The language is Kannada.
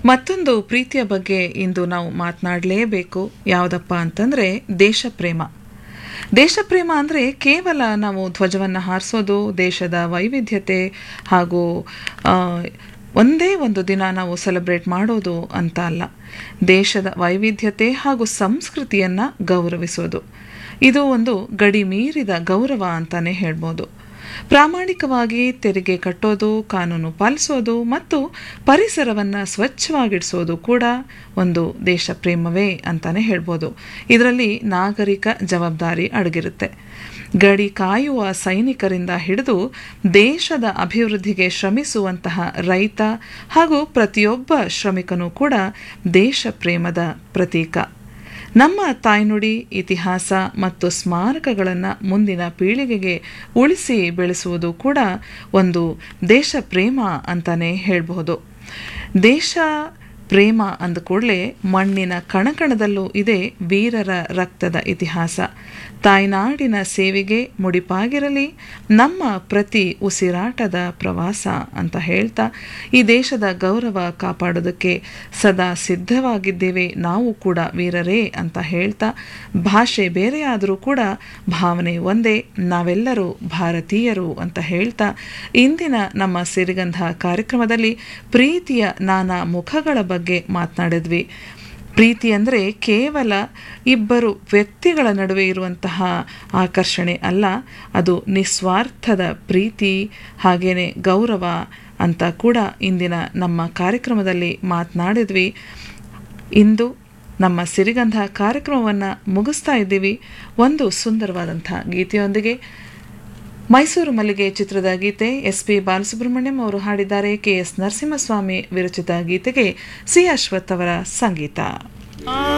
ಮತ್ತೊಂದು ಪ್ರೀತಿಯ ಬಗ್ಗೆ ಇಂದು ನಾವು ಮಾತನಾಡಲೇಬೇಕು ಯಾವುದಪ್ಪ ಅಂತಂದರೆ ದೇಶ ಪ್ರೇಮ ದೇಶ ಪ್ರೇಮ ಅಂದರೆ ಕೇವಲ ನಾವು ಧ್ವಜವನ್ನು ಹಾರಿಸೋದು ದೇಶದ ವೈವಿಧ್ಯತೆ ಹಾಗೂ ಆ, ಒಂದೇ ಒಂದು ದಿನ ನಾವು ಸೆಲೆಬ್ರೇಟ್ ಮಾಡೋದು ಅಂತ ಅಲ್ಲ ದೇಶದ ವೈವಿಧ್ಯತೆ ಹಾಗೂ ಸಂಸ್ಕೃತಿಯನ್ನು ಗೌರವಿಸೋದು ಇದು ಒಂದು ಗಡಿ ಮೀರಿದ ಗೌರವ ಅಂತಾನೆ ಹೇಳ್ಬೋದು ಪ್ರಾಮಾಣಿಕವಾಗಿ ತೆರಿಗೆ ಕಟ್ಟೋದು ಕಾನೂನು ಪಾಲಿಸೋದು ಮತ್ತು ಪರಿಸರವನ್ನು ಸ್ವಚ್ಛವಾಗಿಡಿಸೋದು ಕೂಡ ಒಂದು ದೇಶ ಪ್ರೇಮವೇ ಅಂತಾನೆ ಹೇಳ್ಬೋದು ಇದರಲ್ಲಿ ನಾಗರಿಕ ಜವಾಬ್ದಾರಿ ಅಡಗಿರುತ್ತೆ ಗಡಿ ಕಾಯುವ ಸೈನಿಕರಿಂದ ಹಿಡಿದು ದೇಶದ ಅಭಿವೃದ್ಧಿಗೆ ಶ್ರಮಿಸುವಂತಹ ರೈತ ಹಾಗೂ ಪ್ರತಿಯೊಬ್ಬ ಶ್ರಮಿಕನೂ ಕೂಡ ದೇಶ ಪ್ರೇಮದ ಪ್ರತೀಕ ನಮ್ಮ ತಾಯ್ನುಡಿ ಇತಿಹಾಸ ಮತ್ತು ಸ್ಮಾರಕಗಳನ್ನು ಮುಂದಿನ ಪೀಳಿಗೆಗೆ ಉಳಿಸಿ ಬೆಳೆಸುವುದು ಕೂಡ ಒಂದು ದೇಶ ಪ್ರೇಮ ಅಂತಾನೆ ಹೇಳಬಹುದು ದೇಶ ಪ್ರೇಮ ಅಂದ ಕೂಡಲೇ ಮಣ್ಣಿನ ಕಣಕಣದಲ್ಲೂ ಇದೆ ವೀರರ ರಕ್ತದ ಇತಿಹಾಸ ತಾಯ್ನಾಡಿನ ಸೇವೆಗೆ ಮುಡಿಪಾಗಿರಲಿ ನಮ್ಮ ಪ್ರತಿ ಉಸಿರಾಟದ ಪ್ರವಾಸ ಅಂತ ಹೇಳ್ತಾ ಈ ದೇಶದ ಗೌರವ ಕಾಪಾಡೋದಕ್ಕೆ ಸದಾ ಸಿದ್ಧವಾಗಿದ್ದೇವೆ ನಾವು ಕೂಡ ವೀರರೇ ಅಂತ ಹೇಳ್ತಾ ಭಾಷೆ ಬೇರೆಯಾದರೂ ಕೂಡ ಭಾವನೆ ಒಂದೇ ನಾವೆಲ್ಲರೂ ಭಾರತೀಯರು ಅಂತ ಹೇಳ್ತಾ ಇಂದಿನ ನಮ್ಮ ಸಿರಿಗಂಧ ಕಾರ್ಯಕ್ರಮದಲ್ಲಿ ಪ್ರೀತಿಯ ನಾನಾ ಮುಖಗಳ ಬಗ್ಗೆ ಮಾತನಾಡಿದ್ವಿ ಪ್ರೀತಿ ಅಂದರೆ ಕೇವಲ ಇಬ್ಬರು ವ್ಯಕ್ತಿಗಳ ನಡುವೆ ಇರುವಂತಹ ಆಕರ್ಷಣೆ ಅಲ್ಲ ಅದು ನಿಸ್ವಾರ್ಥದ ಪ್ರೀತಿ ಹಾಗೇನೆ ಗೌರವ ಅಂತ ಕೂಡ ಇಂದಿನ ನಮ್ಮ ಕಾರ್ಯಕ್ರಮದಲ್ಲಿ ಮಾತನಾಡಿದ್ವಿ ಇಂದು ನಮ್ಮ ಸಿರಿಗಂಧ ಕಾರ್ಯಕ್ರಮವನ್ನು ಮುಗಿಸ್ತಾ ಇದ್ದೀವಿ ಒಂದು ಸುಂದರವಾದಂಥ ಗೀತೆಯೊಂದಿಗೆ ಮೈಸೂರು ಮಲ್ಲಿಗೆ ಚಿತ್ರದ ಗೀತೆ ಎಸ್ ಪಿ ಬಾಲಸುಬ್ರಹ್ಮಣ್ಯಂ ಅವರು ಹಾಡಿದ್ದಾರೆ ಕೆ ಎಸ್ ನರಸಿಂಹಸ್ವಾಮಿ ವಿರಚಿತ ಗೀತೆಗೆ ಸಿ ಅಶ್ವಥ್ ಅವರ ಸಂಗೀತ